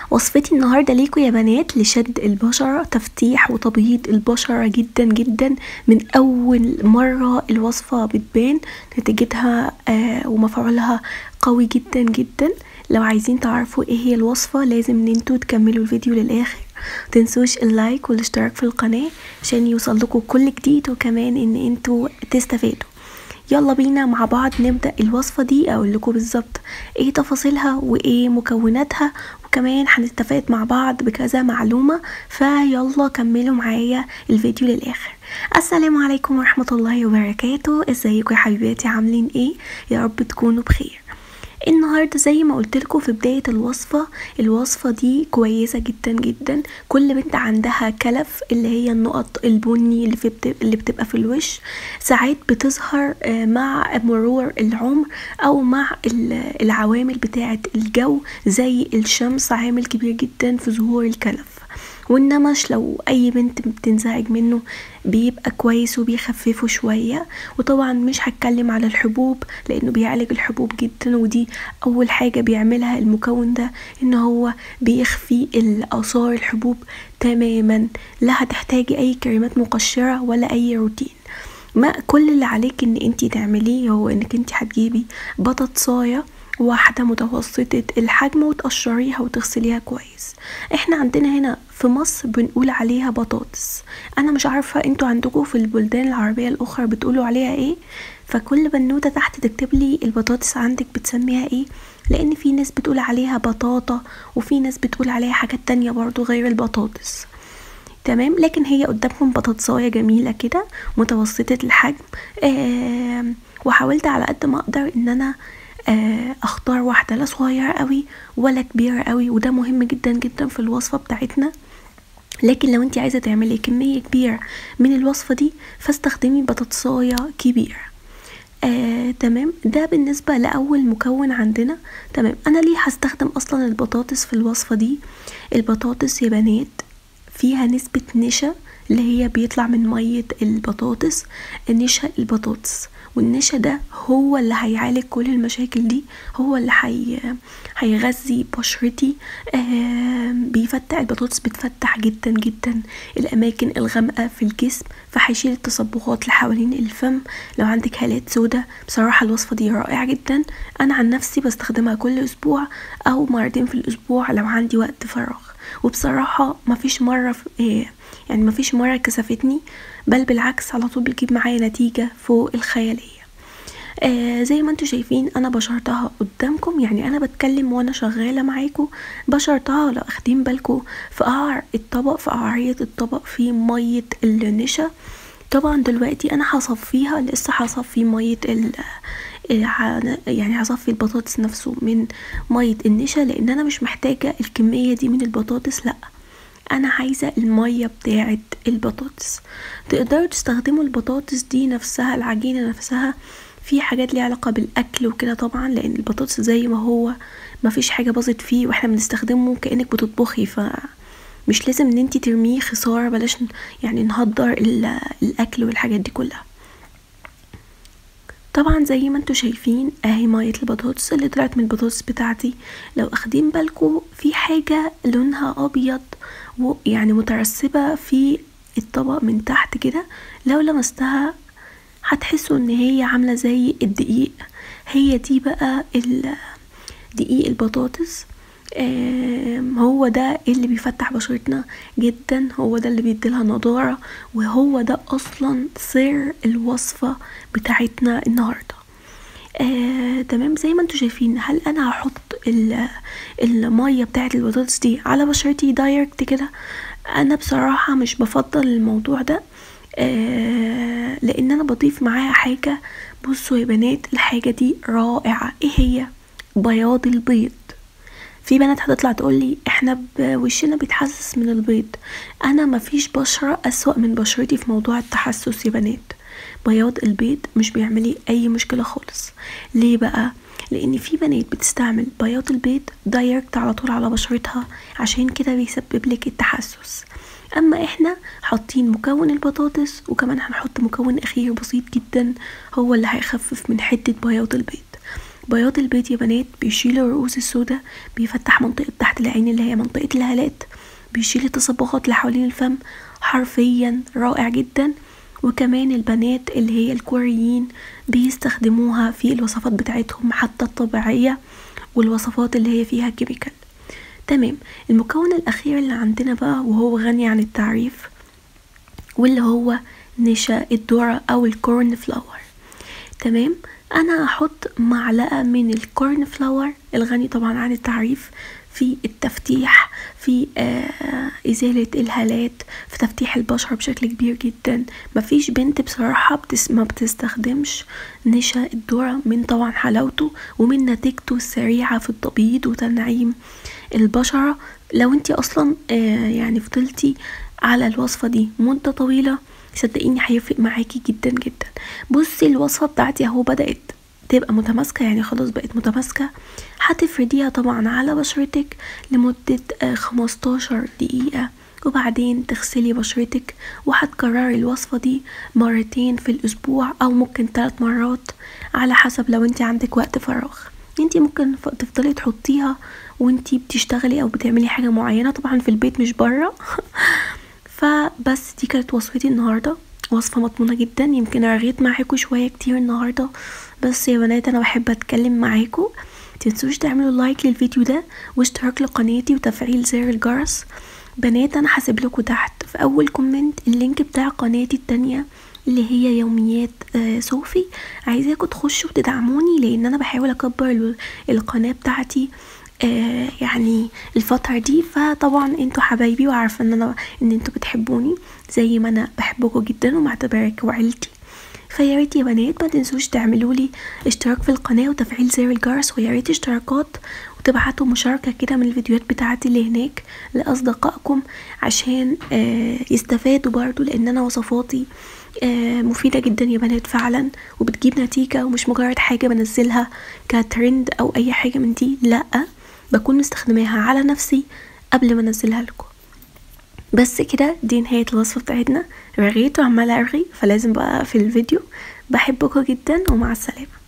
وصفتي النهاردة ليكوا يا بنات لشد البشرة تفتيح وتبييض البشرة جدا جدا من أول مرة الوصفة بتبان نتيجتها آه ومفعولها قوي جدا جدا لو عايزين تعرفوا ايه هي الوصفة لازم ان انتوا تكملوا الفيديو للآخر متنسوش اللايك والاشتراك في القناة عشان يوصل لكم كل جديد وكمان ان انتوا تستفادوا يلا بينا مع بعض نبدأ الوصفة دي اقول لكم بالظبط ايه تفاصيلها وايه مكوناتها وكمان هنستفاد مع بعض بكذا معلومة فيلا كملوا معايا الفيديو للآخر السلام عليكم ورحمة الله وبركاته ازيكم يا حبيباتي عاملين ايه يا رب تكونوا بخير النهاردة زي ما قلت لكم في بداية الوصفة الوصفة دي كويسة جدا جدا كل بنت عندها كلف اللي هي النقط البني اللي, في بت... اللي بتبقى في الوش ساعات بتظهر مع مرور العمر او مع العوامل بتاعة الجو زي الشمس عامل كبير جدا في ظهور الكلف والنمش لو اي بنت بتنزعج منه بيبقى كويس وبيخففه شوية وطبعا مش هتكلم على الحبوب لانه بيعالج الحبوب جدا ودي اول حاجة بيعملها المكون ده ان هو بيخفي الاثار الحبوب تماما لا هتحتاجي اي كريمات مقشرة ولا اي روتين ما كل اللي عليك ان انتي تعمليه هو انك انتي هتجيبي بطاطسايه واحدة متوسطة الحجم وتقشريها وتغسليها كويس احنا عندنا هنا في مصر بنقول عليها بطاطس انا مش عارفة انتوا عندكم في البلدان العربية الاخرى بتقولوا عليها ايه فكل بنوتة تحت تكتب لي البطاطس عندك بتسميها ايه لان في ناس بتقول عليها بطاطا وفي ناس بتقول عليها حاجات تانية برضو غير البطاطس تمام لكن هي قدامكم بطاطساية جميلة كده متوسطة الحجم آه وحاولت على قد ما اقدر ان انا اختار واحدة لا صغيرة قوي ولا كبيرة قوي وده مهم جدا جدا في الوصفة بتاعتنا لكن لو انت عايزة تعملي كمية كبيرة من الوصفة دي فاستخدمي بطاطساية كبيرة آه، تمام ده بالنسبة لأول مكون عندنا تمام أنا ليه هستخدم أصلا البطاطس في الوصفة دي البطاطس يا بنات فيها نسبة نشا اللي هي بيطلع من مية البطاطس نشا البطاطس والنشا ده هو اللي هيعالج كل المشاكل دي هو اللي هي هيغذي بشرتي آه بيفتح البطاطس بتفتح جدا جدا الاماكن الغامقه في الجسم فهيشيل التصبغات اللي حوالين الفم لو عندك هالات سودا بصراحه الوصفه دي رائعه جدا انا عن نفسي بستخدمها كل اسبوع او مرتين في الاسبوع لو عندي وقت فراغ وبصراحه مفيش مره في إيه يعني مفيش مرة كسفتني بل بالعكس على طول بتجيب معايا نتيجة فوق الخيالية آه زي ما انتوا شايفين انا بشرتها قدامكم يعني انا بتكلم وانا شغالة معاكم بشرتها لو اخدين بالكم في قعر الطبق في قعرية الطبق في مية النشا طبعا دلوقتي انا هصفيها لسه هصفي مية ال يعني هصفي البطاطس نفسه من مية النشا لان انا مش محتاجة الكمية دي من البطاطس لأ انا عايزة المية بتاعة البطاطس تقدروا تستخدموا البطاطس دي نفسها العجينة نفسها في حاجات ليها علاقة بالاكل وكده طبعا لان البطاطس زي ما هو مفيش حاجة باظت فيه واحنا بنستخدمه كأنك بتطبخي ف مش لازم ان انتي ترميه خسارة بلاش يعني نهدر الاكل والحاجات دي كلها طبعا زي ما انتوا شايفين اهي مية البطاطس اللي طلعت من البطاطس بتاعتي لو اخدين بالكم في حاجة لونها ابيض يعني مترسبة في الطبق من تحت كده لو لمستها هتحسوا ان هي عاملة زي الدقيق هي دي بقى دقيق البطاطس هو ده اللي بيفتح بشرتنا جدا هو ده اللي بيديلها نضارة وهو ده اصلا سر الوصفة بتاعتنا النهاردة آه، تمام زي ما انتوا شايفين هل انا هحط المية بتاعت البطاطس دي على بشرتي دايركت كده انا بصراحة مش بفضل الموضوع ده آه لان انا بضيف معاها حاجة بصوا يا بنات الحاجة دي رائعة ايه هي بياض البيض في بنات هتطلع تقولي احنا وشنا بيتحسس من البيض انا مفيش بشرة اسوأ من بشرتي في موضوع التحسس يا بنات بياض البيض مش بيعملي اي مشكلة خالص ليه بقى لان في بنات بتستعمل بياض البيض دايركت على طول على بشرتها عشان كده بيسبب لك التحسس اما احنا حاطين مكون البطاطس وكمان هنحط مكون اخير بسيط جدا هو اللي هيخفف من حدة بياض البيض بياض البيض يا بنات بيشيل الرؤوس السوداء بيفتح منطقة تحت العين اللي هي منطقة الهالات بيشيل التصبغات اللي حوالين الفم حرفيا رائع جدا وكمان البنات اللي هي الكوريين بيستخدموها في الوصفات بتاعتهم حتى الطبيعية والوصفات اللي هي فيها كيميكال تمام المكون الأخير اللي عندنا بقى وهو غني عن التعريف واللي هو نشا الذرة أو الكورن فلاور تمام أنا هحط معلقة من الكورن فلاور الغني طبعا عن التعريف في التفتيح في آه إزالة الهالات في تفتيح البشرة بشكل كبير جدا مفيش بنت بصراحة بتس ما بتستخدمش نشا الذرة من طبعا حلاوته ومن نتيجته السريعة في التبييض وتنعيم البشرة لو انتي اصلا آه يعني فضلتي على الوصفة دي مدة طويلة صدقيني هيفرق معاكي جدا جدا بصي الوصفة بتاعتي اهو بدأت تبقى متماسكة يعني خلاص بقت متماسكة هتفرديها طبعا على بشرتك لمدة آه خمستاشر دقيقة وبعدين تغسلي بشرتك وهتكرري الوصفة دي مرتين في الأسبوع أو ممكن ثلاث مرات على حسب لو انت عندك وقت فراغ انت ممكن تفضلي تحطيها وانتي بتشتغلي او بتعملي حاجه معينه طبعا في البيت مش بره فبس دي كانت وصفتي النهارده وصفه مضمونه جدا يمكن رغيت معاكم شويه كتير النهارده بس يا بنات انا بحب اتكلم معاكم متنسوش تعملوا لايك للفيديو ده واشتراك لقناتي وتفعيل زر الجرس بنات انا هسيب لكم تحت في اول كومنت اللينك بتاع قناتي التانية اللي هي يوميات آه صوفي عايزاكم تخشوا وتدعموني لان انا بحاول اكبر القناه بتاعتي آه يعني الفترة دي فطبعا انتوا حبايبي وعارفة ان انا ان انتوا بتحبوني زي ما انا بحبكم جدا ومعتبركم عيلتي فيا ريت يا بنات ما تنسوش تعملوا لي اشتراك في القناة وتفعيل زر الجرس ويا ريت اشتراكات وتبعتوا مشاركة كده من الفيديوهات بتاعتي اللي هناك لأصدقائكم عشان آه يستفادوا برضو لأن أنا وصفاتي آه مفيدة جدا يا بنات فعلا وبتجيب نتيجة ومش مجرد حاجة بنزلها كترند أو أي حاجة من دي لأ بكون مستخدماها على نفسي قبل ما انزلها لكم بس كده دي نهاية الوصفة بتاعتنا رغيت وعمالة ارغي فلازم بقى في الفيديو بحبكم جدا ومع السلامة